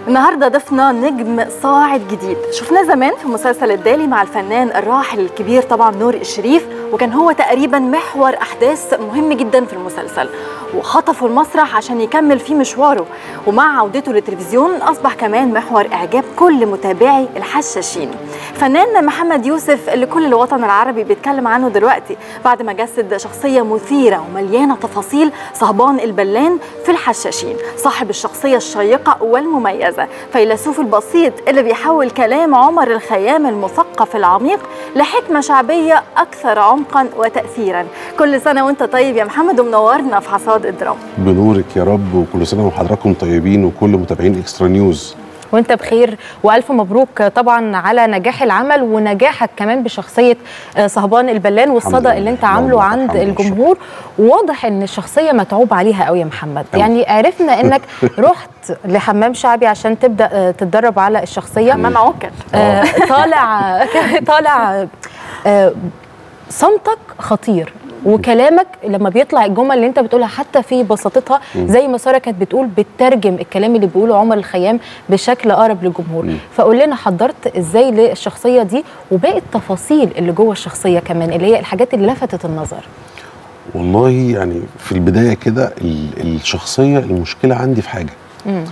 النهارده ضفنا نجم صاعد جديد شفناه زمان في مسلسل الدالي مع الفنان الراحل الكبير طبعا نور الشريف وكان هو تقريبا محور احداث مهم جدا في المسلسل وخطفوا المسرح عشان يكمل فيه مشواره ومع عودته للتلفزيون اصبح كمان محور اعجاب كل متابعي الحشاشين فنان محمد يوسف اللي كل الوطن العربي بيتكلم عنه دلوقتي بعد ما جسد شخصيه مثيره ومليانه تفاصيل صهبان البلان في الحشاشين صاحب الشخصيه الشيقه والمميزه فيلسوف البسيط اللي بيحول كلام عمر الخيام المثقف العميق لحكمه شعبيه اكثر عمقا وتاثيرا كل سنه وانت طيب يا محمد ومنورنا في حصاد الدراما بنورك يا رب وكل سنه وحضراتكم طيبين وكل متابعين اكسترا نيوز وانت بخير والف مبروك طبعا على نجاح العمل ونجاحك كمان بشخصيه صهبان البلان والصدى اللي انت عامله عند الجمهور وواضح ان الشخصيه متعوب عليها قوي يا محمد أوه. يعني عرفنا انك رحت لحمام شعبي عشان تبدا تتدرب على الشخصيه حمام عوكل آه طالع طالع آه صمتك خطير وكلامك لما بيطلع الجمل اللي انت بتقولها حتى في بساطتها زي ما ساره كانت بتقول بتترجم الكلام اللي بيقوله عمر الخيام بشكل اقرب للجمهور فقول لنا حضرت ازاي للشخصيه دي وباقي التفاصيل اللي جوه الشخصيه كمان اللي هي الحاجات اللي لفتت النظر والله يعني في البدايه كده الشخصيه المشكله عندي في حاجه ال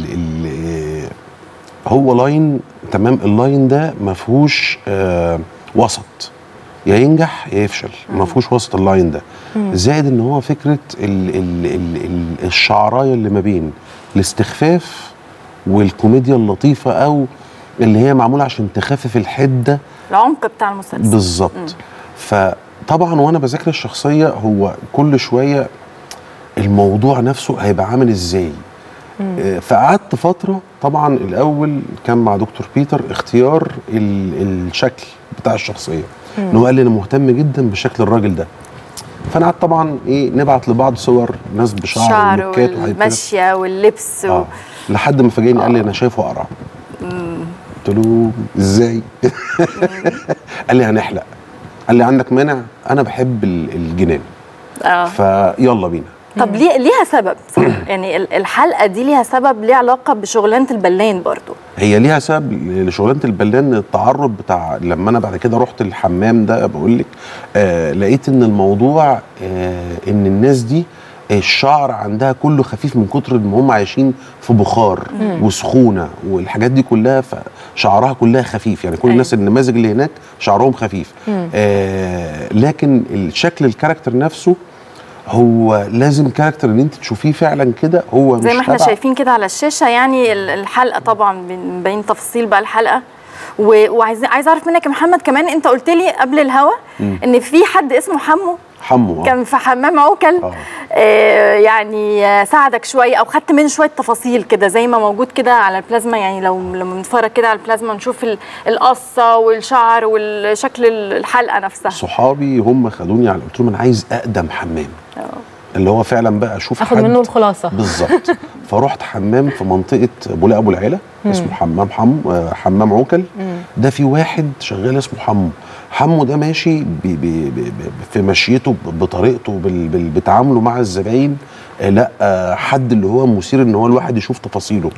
ال هو لاين تمام اللاين ده ما فيهوش آه وسط يا ينجح يا يفشل ما فيهوش وسط اللاين ده زائد ان هو فكره ال ال ال ال الشعرايه اللي ما بين الاستخفاف والكوميديا اللطيفه او اللي هي معموله عشان تخفف الحده العمق بتاع المسلسل بالظبط فطبعا وانا بذاكر الشخصيه هو كل شويه الموضوع نفسه هيبقى عامل ازاي فقعدت فتره طبعا الاول كان مع دكتور بيتر اختيار الشكل بتاع الشخصيه ان هو قال لي انا مهتم جدا بشكل الراجل ده فانا قعدت طبعا ايه نبعت لبعض صور ناس بشعر شعر والمشيه واللبس و... آه. لحد ما فاجئني قال لي انا شايفه اقرع قلت له ازاي قال لي هنحلق قال لي عندك مانع انا بحب الجنان اه فيلا بينا طب ليه ليها سبب صح؟ يعني الحلقه دي ليها سبب ليه علاقه بشغلانه البلان برضو هي ليها سبب لشغلانه البلان التعرض بتاع لما انا بعد كده رحت الحمام ده بقول لك آه لقيت ان الموضوع آه ان الناس دي الشعر عندها كله خفيف من كتر ما هم عايشين في بخار مم. وسخونه والحاجات دي كلها فشعرها كلها خفيف يعني كل الناس النماذج اللي هناك شعرهم خفيف آه لكن الشكل الكاركتر نفسه هو لازم كاركتر ان انت تشوفيه فعلا كده هو زي مش ما احنا تبع شايفين كده على الشاشه يعني الحلقه طبعا مبين تفاصيل بقى الحلقه وعايز عايز اعرف منك يا محمد كمان انت قلت لي قبل الهوا ان في حد اسمه حمو حمو كان في حمام عوكل آه. آه يعني آه ساعدك شويه او خدت منه شويه تفاصيل كده زي ما موجود كده على البلازما يعني لو لما بنتفرج كده على البلازما نشوف القصه والشعر والشكل الحلقه نفسها صحابي هم خدوني على قلت لهم انا عايز اقدم حمام أوه. اللي هو فعلا بقى اشوف اخد منه الخلاصه بالظبط فرحت حمام في منطقه بولاق ابو العيله اسمه حمام حمو حمام عوكل ده في واحد شغال اسمه حمو حمو ده ماشي بي بي بي في مشيته بطريقته بتعامله مع الزباين آه لا آه حد اللي هو مثير ان هو الواحد يشوف تفاصيله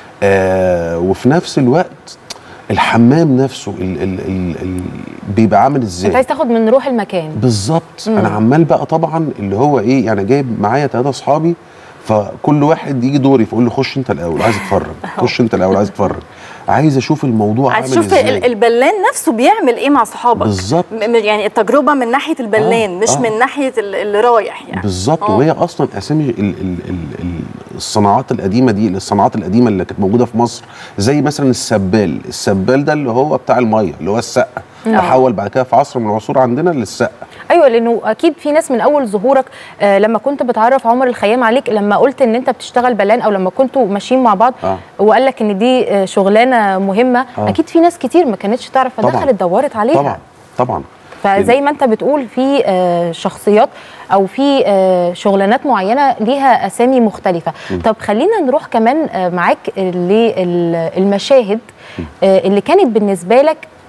آه وفي نفس الوقت الحمام نفسه ال ال ال ال بيبقى عامل ازاي انت عايز تاخد من روح المكان بالظبط انا عمال بقى طبعا اللي هو ايه يعني جايب معايا ثلاثه اصحابي فكل واحد يجي دوري فاقول له خش انت الاول عايز اتفرج خش انت الاول عايز اتفرج عايز اشوف الموضوع عايز عامل اشوف ازاي البلان نفسه بيعمل ايه مع صحابك بالظبط يعني التجربه من ناحيه البلان آه مش آه من ناحيه اللي رايح يعني بالظبط وهي اصلا اسامي ال ال ال ال الصناعات القديمه دي الصناعات القديمه اللي كانت موجوده في مصر زي مثلا السبال السبال ده اللي هو بتاع الميه اللي هو السقه تحول بعد كده في عصر من العصور عندنا للسقه ايوه لانه اكيد في ناس من اول ظهورك آه لما كنت بتعرف عمر الخيام عليك لما قلت ان انت بتشتغل بلان او لما كنتوا ماشيين مع بعض آه. وقال لك ان دي آه شغلانه مهمه آه. اكيد في ناس كتير ما كانتش تعرف طبعاً. فدخلت دورت عليها طبعا طبعا فزي ما انت بتقول في آه شخصيات او في آه شغلانات معينه ليها اسامي مختلفه طب خلينا نروح كمان آه معاك للمشاهد اللي كانت بالنسبه لك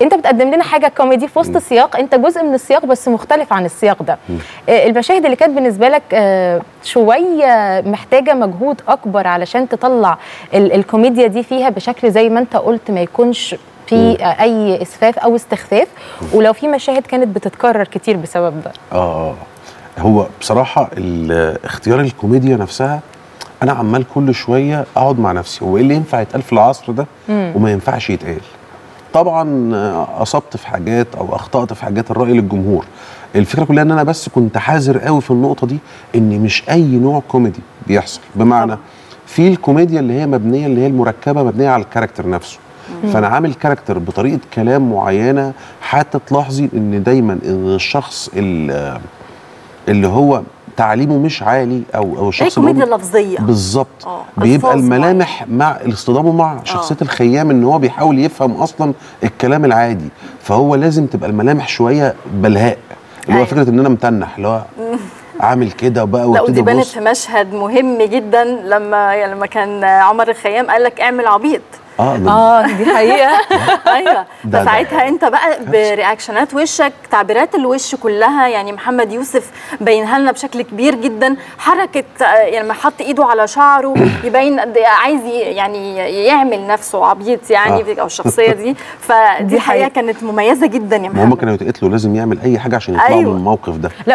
انت بتقدم لنا حاجه كوميدي في وسط سياق انت جزء من السياق بس مختلف عن السياق ده آه، المشاهد اللي كانت بالنسبه لك آه، شويه محتاجه مجهود اكبر علشان تطلع ال- الكوميديا دي فيها بشكل زي ما انت قلت ما يكونش في آه، اي اسفاف او استخفاف ولو في مشاهد كانت بتتكرر كتير بسبب ده اه هو بصراحه ال- اختيار الكوميديا نفسها انا عمال كل شويه اقعد مع نفسي هو ايه اللي ينفع يتقال في العصر ده وما ينفعش يتقال طبعا آه، اصبت في حاجات او اخطات في حاجات الراي للجمهور الفكره كلها ان انا بس كنت حذر قوي في النقطه دي ان مش اي نوع كوميدي بيحصل بمعنى في الكوميديا اللي هي مبنيه اللي هي المركبه مبنيه على الكاركتر نفسه فانا عامل كاركتر بطريقه كلام معينه حتى تلاحظي ان دايما ان الشخص اللي, اللي هو تعليمه مش عالي او او هي الشخص اللي هو كوميديا لفظيه بالظبط آه، بيبقى ألفاظ الملامح مع اصطدامه مع شخصيه الخيام ان هو بيحاول يفهم اصلا الكلام العادي فهو لازم تبقى الملامح شويه بلهاء اللي هو أيوة. فكره ان انا متنح اللي هو عامل كده بقى لا ودي وابتدي بانت ابص في مشهد مهم جدا لما يعني لما كان عمر الخيام قال لك اعمل عبيط اه من- اه دي حقيقه ايوه ده- فساعتها انت بقى برياكشنات وشك تعبيرات الوش كلها يعني محمد يوسف بينها لنا بشكل كبير جدا حركه آه، يعني لما حط ايده على شعره يبين قد إيه عايز ي- يعني يعمل نفسه عبيط يعني آه. او الشخصيه دي فدي دي الحقيقه حقيقة. كانت مميزه جدا يا ما هم محمد كانوا يتقتلوا لازم يعمل اي حاجه عشان يطلعوا أيوة. من الموقف ده